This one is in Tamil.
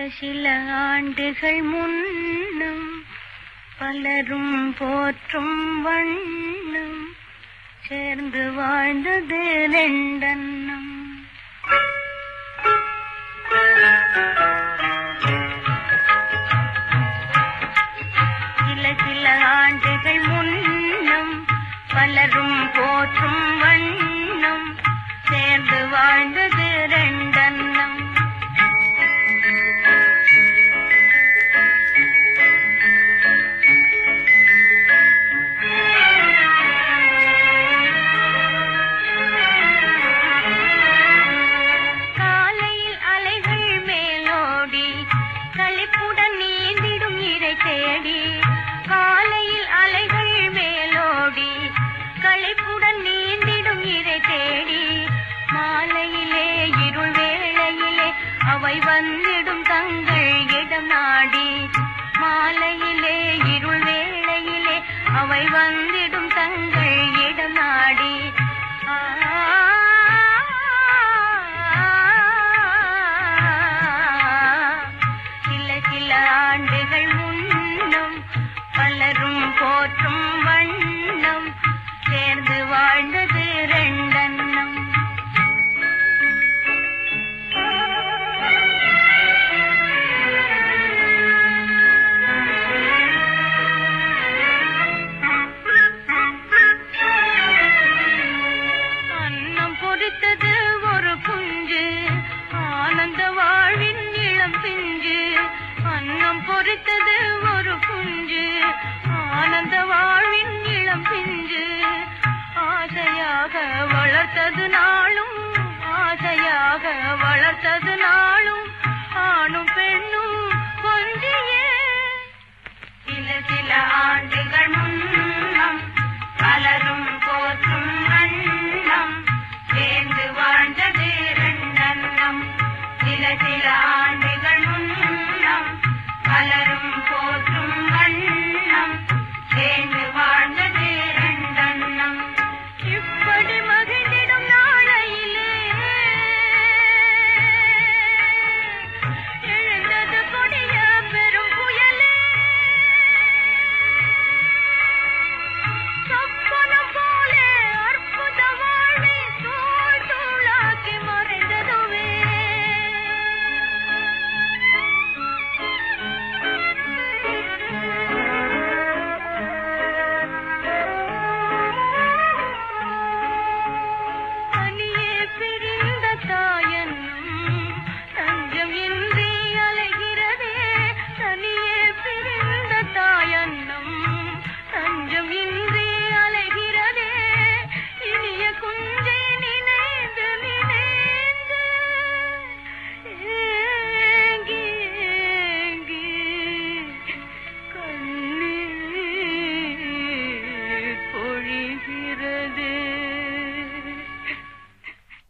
சில ஆண்டுகள் முன்னும் பலரும் போற்றும் வண்ணம் சேர்ந்து வாழ்ந்தது ரெண்டன்னம் சில சில ஆண்டுகள் முன்னும் பலரும் போற்றும் வண்ணம் சேர்ந்து வாழ்ந்தது ரெண்டன்னம் காலையில் அலைகள் மேலோடி களிப்புடன் நீந்திடும் இறை தேடி காலையில் அலைகள் மேலோடி களிப்புடன் நீந்திடும் இறை தேடி மாலையிலே இருள் வேளையிலே அவை வந்திடும் தங்கள் இடம் நாடி மாலையிலே இருள் வேளையிலே அவை வந்திடும் தங்கள் இடம் நாடி சில சில ஆண்டுகள் முன்னும் பலரும் போற்றும் வண்ணம் சேர்ந்து வாழ்ந்தது ரெண்டன்னம் அன்னம் பொறித்தது ஒரு குஞ்சு ஆனந்த வாழ்வின் இளம் பிஞ்சு அன்னம் பொறித்தது ஒரு குஞ்சு ஆனந்த வாழ்வின் இளம் பிஞ்சு ஆசையாக வளர்த்தது நாளும் ஆசையாக வளர்த்தது நாளும்